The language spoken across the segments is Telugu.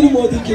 మోదీకి మోదీకి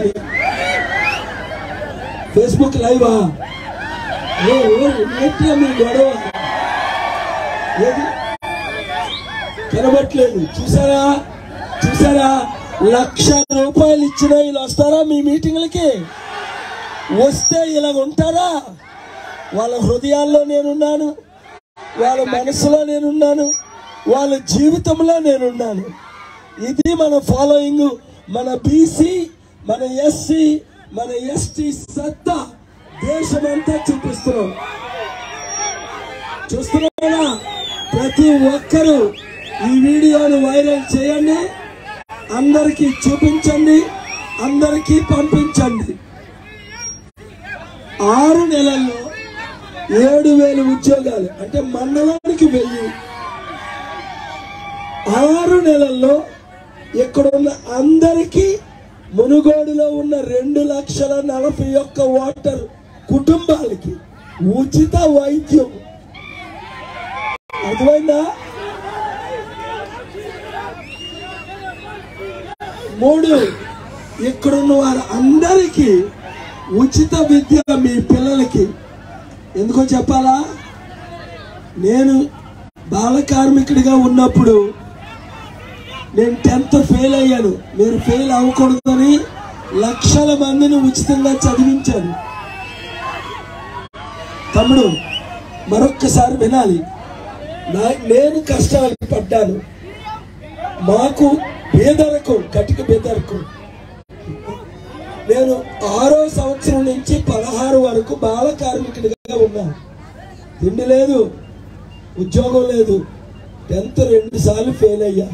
ఫేస్బుక్ లైవా ఏ ఏ, ఏంటి మీ గొడవ ఏది కనబట్లేదు చూసారా చూసారా లక్ష రూపాయలు ఇచ్చిన వీళ్ళు వస్తారా మీ మీటింగ్లకి వస్తే ఇలా ఉంటారా వాళ్ళ హృదయాల్లో నేనున్నాను వాళ్ళ మనసులో నేనున్నాను వాళ్ళ జీవితంలో నేనున్నాను ఇది మన ఫాలోయింగ్ మన బీసీ మన ఎస్సీ మన ఎస్టీ సత్తా దేశమంతా చూపిస్తున్నాం చూస్తున్నారా ప్రతి ఒక్కరూ ఈ వీడియోను వైరల్ చేయండి అందరికీ చూపించండి అందరికీ పంపించండి ఆరు నెలల్లో ఏడు వేలు ఉద్యోగాలు అంటే మండలానికి వెయ్యి ఆరు నెలల్లో ఇక్కడున్న అందరికీ మునుగోడులో ఉన్న రెండు లక్షల నలభై ఒక్క ఓటర్ కుటుంబాలకి ఉచిత వైద్యం అర్థమైందా మూడు ఇక్కడున్న వారు అందరికీ ఉచిత విద్య మీ పిల్లలకి ఎందుకో చెప్పాలా నేను బాల కార్మికుడిగా ఉన్నప్పుడు నేను టెన్త్ ఫెయిల్ అయ్యాను మీరు ఫెయిల్ అవ్వకూడదని లక్షల మందిని ఉచితంగా చదివించాను తమ్ముడు మరొక్కసారి వినాలి నా- నేను కష్టాలు పడ్డాను మాకు పేదరికం కటిక పేదరికం నేను ఆరో సంవత్సరం నుంచి పదహారు వరకు బాల కార్మికుడిగా ఉన్నాను తిండి లేదు ఉద్యోగం లేదు టెన్త్ రెండు సార్లు ఫెయిల్ అయ్యా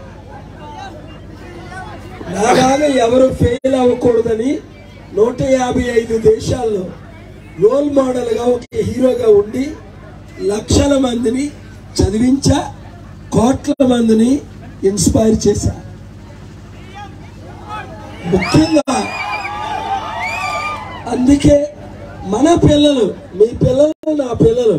నాలాగా ఎవరు ఫెయిల్ అవ్వకూడదని నూట యాభై ఐదు దేశాల్లో రోల్ మోడల్గా ఒక హీరోగా ఉండి లక్షల మందిని చదివించా కోట్ల మందిని ఇన్స్పైర్ చేశా ముఖ్యంగా అందుకే మన పిల్లలు మీ పిల్లలు నా పిల్లలు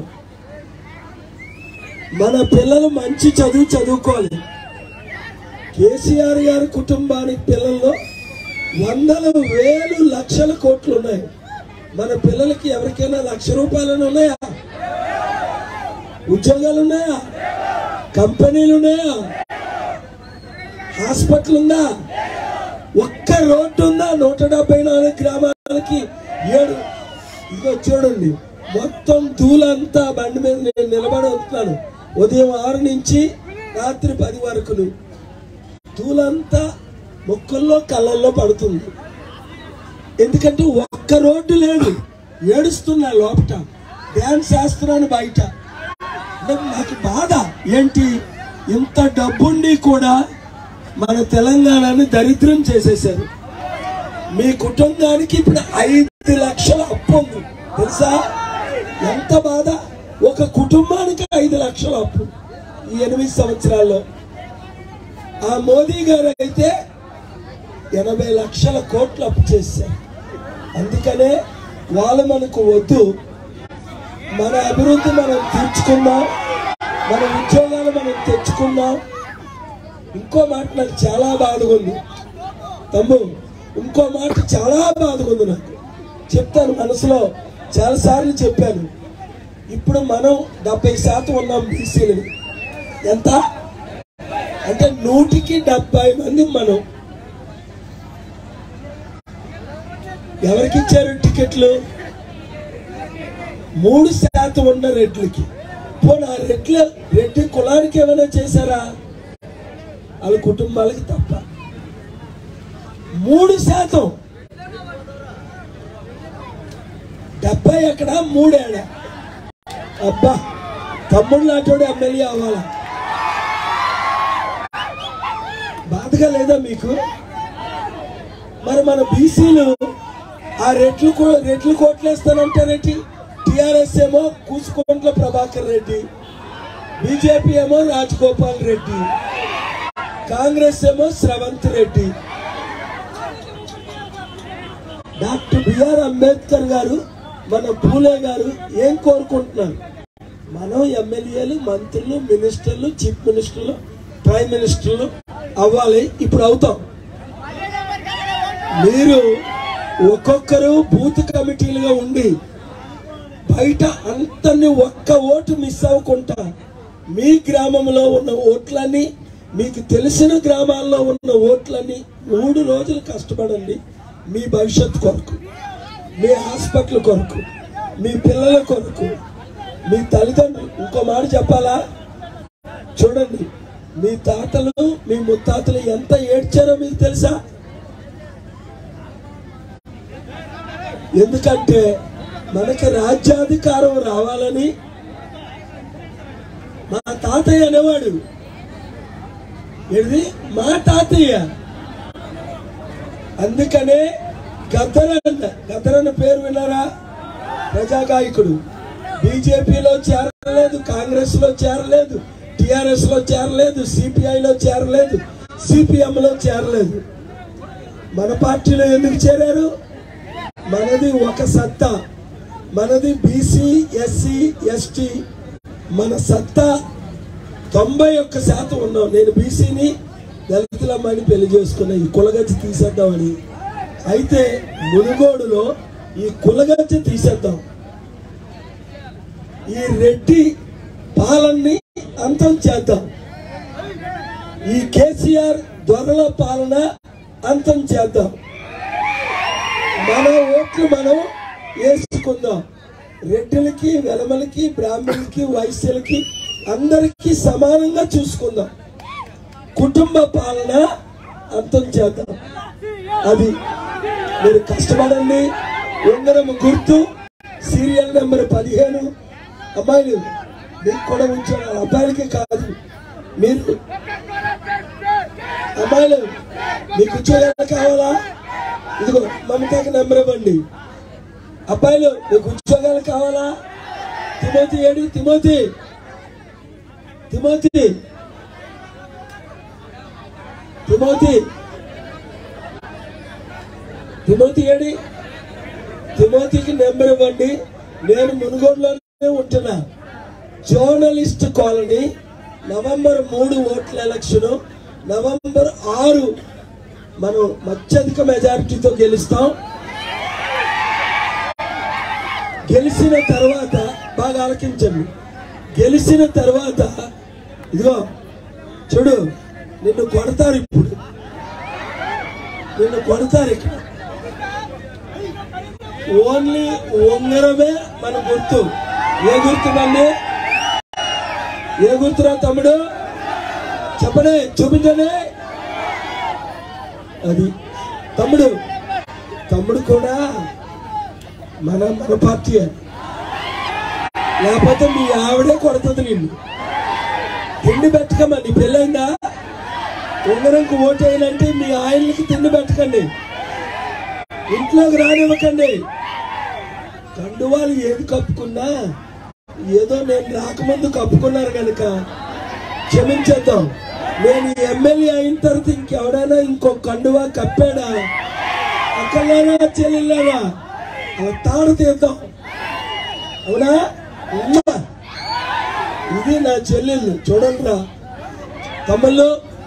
మన పిల్లలు మంచి చదువు చదువుకోవాలి కేసీఆర్ గారి కుటుంబానికి పిల్లల్లో వందల వేలు లక్షల కోట్లు ఉన్నాయి మన పిల్లలకి ఎవరికైనా లక్ష రూపాయలు ఉన్నాయా ఉద్యోగాలు ఉన్నాయా కంపెనీలు ఉన్నాయా హాస్పిటల్ ఉందా ఒక్క రోడ్డు ఉందా నూట డెబ్బై నాలుగు గ్రామాలకి ఏడు ఇదిగో చూడండి మొత్తం ధూళంతా బండి మీద నేను నిలబడి వస్తున్నాను ఉదయం ఆరు నుంచి రాత్రి పది వరకు ధూళంతా మొక్కల్లో కళ్ళల్లో పడుతుంది ఎందుకంటే ఒక్క రోడ్డు లేదు ఏడుస్తున్నా లోపట డ్యాన్స్ చేస్తున్నాను బయట అంటే నాకు బాధ ఏంటి ఇంత డబ్బుండి కూడా మన తెలంగాణని దరిద్రం చేసేసారు మీ కుటుంబానికి ఇప్పుడు ఐదు లక్షల అప్పు ఉంది తెలుసా ఎంత బాధ ఒక కుటుంబానికి ఐదు లక్షల అప్పు ఈ ఎనిమిది సంవత్సరాల్లో ఆ మోదీ గారు అయితే ఎనభై లక్షల కోట్లు అప్పు చేశారు అందుకనే వాళ్ళు మనకు వద్దు మన అభివృద్ధి మనం తీర్చుకుందాం మన ఉద్యోగాలు మనం తెచ్చుకుందాం ఇంకో మాట నాకు చాలా బాధగా ఉంది తమ్ము ఇంకో మాట చాలా బాధగా ఉంది నాకు చెప్తాను మనసులో చాలా సార్లు చెప్పాను ఇప్పుడు మనం డెబ్బై శాతం ఉన్నాం బీసీలని ఎంత అంటే నూటికి డెబ్బై మంది మనం ఎవరికి ఇచ్చారు టికెట్లు మూడు శాతం ఉన్న రెడ్లకి పోనీ ఆ రెడ్ల రెడ్డి కులానికి ఏమైనా చేశారా వాళ్ళ కుటుంబాలకి తప్ప మూడు శాతం డెబ్బై ఎక్కడ మూడేడ అబ్బా తమ్ముడు లాంటి ఎమ్మెల్యే అవ్వాలా బాధగా లేదా మీకు మరి మన బీసీలు ఆ రెట్లు కో- రెట్లు కోట్లేస్తానంటారేంటి టిఆర్ఎస్ ఏమో కూసుకొంట్ల ప్రభాకర్ రెడ్డి బీజేపీ ఏమో రాజగోపాల్ రెడ్డి కాంగ్రెస్ ఏమో స్రవంత్ రెడ్డి డాక్టర్ బిఆర్ అంబేద్కర్ గారు మన పూలే గారు ఏం కోరుకుంటున్నారు మనం ఎమ్మెల్యేలు మంత్రులు మినిస్టర్లు చీఫ్ మినిస్టర్లు ప్రైమ్ మినిస్టర్లు అవ్వాలి ఇప్పుడు అవుతాం మీరు ఒక్కొక్కరు బూత్ కమిటీలుగా ఉండి బయట అంతని ఒక్క ఓటు మిస్ అవ్వకుండా మీ గ్రామంలో ఉన్న ఓట్లని మీకు తెలిసిన గ్రామాల్లో ఉన్న ఓట్లని మూడు రోజులు కష్టపడండి మీ భవిష్యత్తు కొరకు మీ హాస్పిటల్ కొరకు మీ పిల్లల కొరకు మీ తల్లిదండ్రులు ఇంకో మాట చెప్పాలా చూడండి మీ తాతలు మీ ముత్తాతలు ఎంత ఏడ్చారో మీకు తెలుసా ఎందుకంటే మనకి రాజ్యాధికారం రావాలని మా తాతయ్య అనేవాడు ఏది మా తాతయ్య అందుకనే గద్దరన్న గద్దరన్న పేరు విన్నారా ప్రజాగాయకుడు బీజేపీలో చేరలేదు కాంగ్రెస్ లో చేరలేదు టిఆర్ఎస్ లో చేరలేదు సిపిఐలో చేరలేదు సిపిఎం లో చేరలేదు మన పార్టీలో ఎందుకు చేరారు మనది ఒక సత్తా మనది బీసీ ఎస్సీ ఎస్టీ మన సత్తా తొంభై ఒక్క శాతం ఉన్నాం నేను బీసీని దళితులమ్మని పెళ్లి చేసుకున్నా ఈ కులగచ్చి తీసేద్దామని అయితే మునుగోడులో ఈ కులగచ్చి తీసేద్దాం ఈ రెడ్డి పాలనని అంతం చేద్దాం ఈ కేసీఆర్ దొరల పాలన అంతం చేద్దాం మన ఓట్లు మనం వేసుకుందాం రెడ్డిలకి వెలమలకి బ్రాహ్మణులకి వైశ్యులకి అందరికీ సమానంగా చూసుకుందాం కుటుంబ పాలన అంతం చేద్దాం అది మీరు కష్టపడండి ఉంగరం గుర్తు సీరియల్ నెంబర్ పదిహేను అమ్మాయిలు మీకు కూడా ఉంచాను అబ్బాయిలకి కాదు మీరు అమ్మాయిలు మీకు ఉద్యోగాలు కావాలా ఇదిగో మమతాకి నెంబర్ ఇవ్వండి అబ్బాయిలు మీకు ఉద్యోగాలు కావాలా తిమోతి ఏడి తిమోతి తిమోతి తిమోతి తిమోతి ఏడి తిమోతికి నెంబర్ ఇవ్వండి నేను మునుగోడులోనే ఉంటున్నా జర్నలిస్ట్ కాలనీ నవంబర్ మూడు ఓట్ల ఎలక్షన్ నవంబర్ ఆరు మనం అత్యధిక మెజారిటీతో గెలుస్తాం గెలిచిన తర్వాత బాగా ఆలకించండి గెలిచిన తర్వాత ఇదిగో చూడు నిన్ను కొడతారు ఇప్పుడు నిన్ను కొడతారు ఇక్కడ ఓన్లీ ఉంగరమే మన గుర్తు ఏ గుర్తు మంది ఏ గుర్తురా తమ్ముడు చెప్పండి చూపించండి అది తమ్ముడు తమ్ముడు కూడా మన మన పార్టీ లేకపోతే మీ ఆవిడే కొడుతుంది నిన్ను తిండి పెట్టకమ్మా నీ పెళ్ళైందా ఉంగరంకు ఓటేయాలంటే మీ ఆయనకి తిండి పెట్టకండి ఇంట్లోకి రానివ్వకండి కండువాలు ఏది కప్పుకున్నా ఏదో నేను రాకముందు కప్పుకున్నారు కనుక క్షమించేద్దాం నేను ఎమ్మెల్యే అయిన తర్వాత ఇంకెవడైనా ఇంకో కండువా కప్పాడా అక్కలేనా చెల్లెళ్ళావా అలా తాడు తీద్దాం అవునా ఉమ్మా. ఇది నా చెల్లెళ్ళు చూడండి రా తమ్ముళ్ళు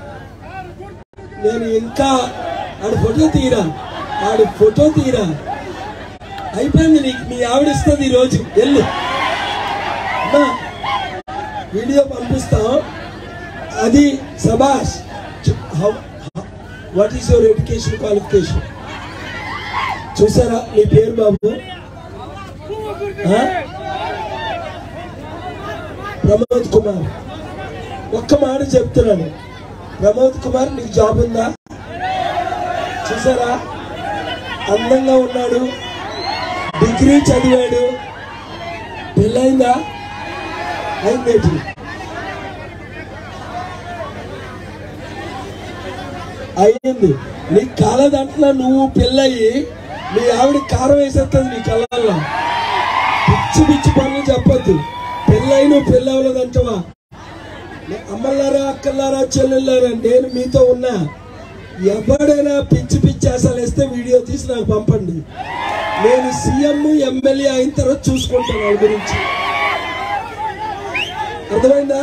నేను ఇంకా ఆడి ఫోటో తీరా ఆడి ఫోటో తీరా అయిపోయింది నీకు మీ ఆవిడ ఇస్తుంది ఈరోజు వెళ్ళు అమ్మా వీడియో పంపిస్తాం అది సబాష్ what is your education qualification చూసారా నీ పేరు బాబు ఆ? ప్రమోద్ కుమార్ ఒక్క మాట చెప్తున్నాను ప్రమోద్ కుమార్ నీకు జాబ్ ఉందా చూసారా అందంగా ఉన్నాడు డిగ్రీ చదివాడు పెళ్ళైందా అయిందేంటి అయ్యింది నీకు కాలదంటున్నా నువ్వు పెళ్ళయి మీ ఆవిడ కారం వేసేస్తుంది నీ కళ్ళల్లో పిచ్చి పిచ్చి పనులు చెప్పొద్దు పెళ్ళయి నువ్వు పెళ్ళి అవ్వలేదంటవా అమ్మలారా అక్కలారా చెల్లెళ్ళారా నేను మీతో ఉన్నా ఎవడైనా పిచ్చి పిచ్చి అసలు వేస్తే వీడియో తీసి నాకు పంపండి నేను సీఎం ఎమ్మెల్యే అయిన తర్వాత చూసుకుంటాను వాళ్ళ గురించి అర్థమైందా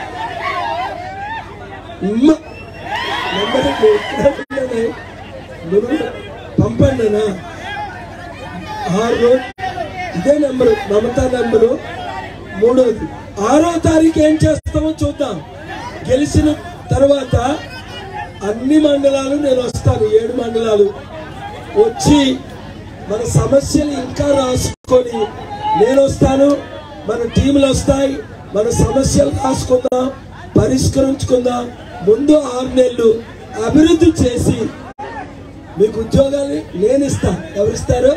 ఉమ్మ. నెంబర్ ఇక్కడే ఉన్నది. గురువు పంపండినా ఆరు రోజు ఇదే నెంబరు మమతా నెంబరు మూడోది ఆరో తారీఖు ఏం చేస్తామో చూద్దాం గెలిచిన తర్వాత అన్ని మండలాలు నేను వస్తాను ఏడు మండలాలు వచ్చి మన సమస్యలు ఇంకా రాసుకొని నేను వస్తాను మన టీంలు వస్తాయి మన సమస్యలు రాసుకుందాం పరిష్కరించుకుందాం ముందు ఆరు నెలలు అభివృద్ధి చేసి మీకు ఉద్యోగాలు నేను ఇస్తా ఎవరిస్తారు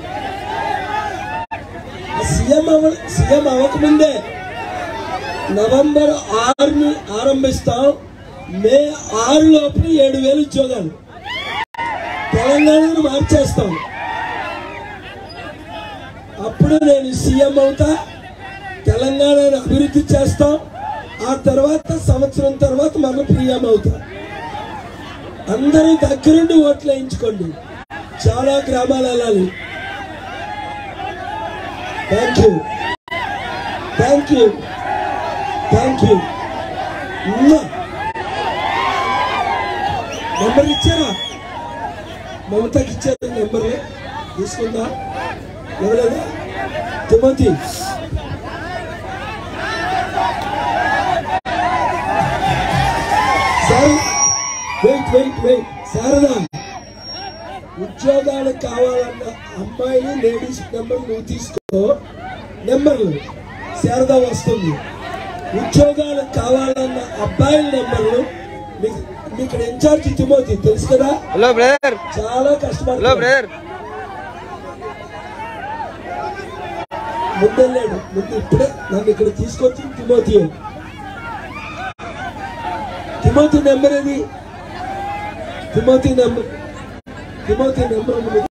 ఆ సీఎం అవ సీఎం అవ్వకముందే నవంబర్ ఆరుని ఆరంభిస్తాం మే ఆరు లోపల ఏడు వేలు ఉద్యోగాలు తెలంగాణను మార్చేస్తాం అప్పుడు నేను సీఎం అవుతా తెలంగాణను అభివృద్ధి చేస్తాం ఆ తర్వాత సంవత్సరం తర్వాత మన ప్రియం అవుతా అందరూ దగ్గరుండి ఓట్లు వేయించుకోండి చాలా గ్రామాలు వెళ్ళాలి thank you thank you thank you number ఇచ్చారా మమతకి ఇచ్చారు నెంబర్ తీసుకుందా ఎవరైనా Timothy sir wait wait wait Sarada ఉద్యోగాలు కావాలన్న అమ్మాయిలు లేడీస్ నెంబర్ నువ్వు తీసుకో నెంబర్లు శారద వస్తుంది ఉద్యోగాలు కావాలన్న అబ్బాయిల నెంబర్లు మీకు మీకు ఇక్కడ ఇన్ఛార్జ్ తిమోతి తెలుసు కదా హలో బ్రదర్ చాలా హలో కష్టపడుతుంది బ్రదర్ ముందెళ్ళాడు ముందు ఇప్పుడే నన్ను ఇక్కడ తీసుకొచ్చి తిమోతి తిమోతి నెంబర్ ఏది తిమోతి నెంబర్ తిమోతి నెంబర్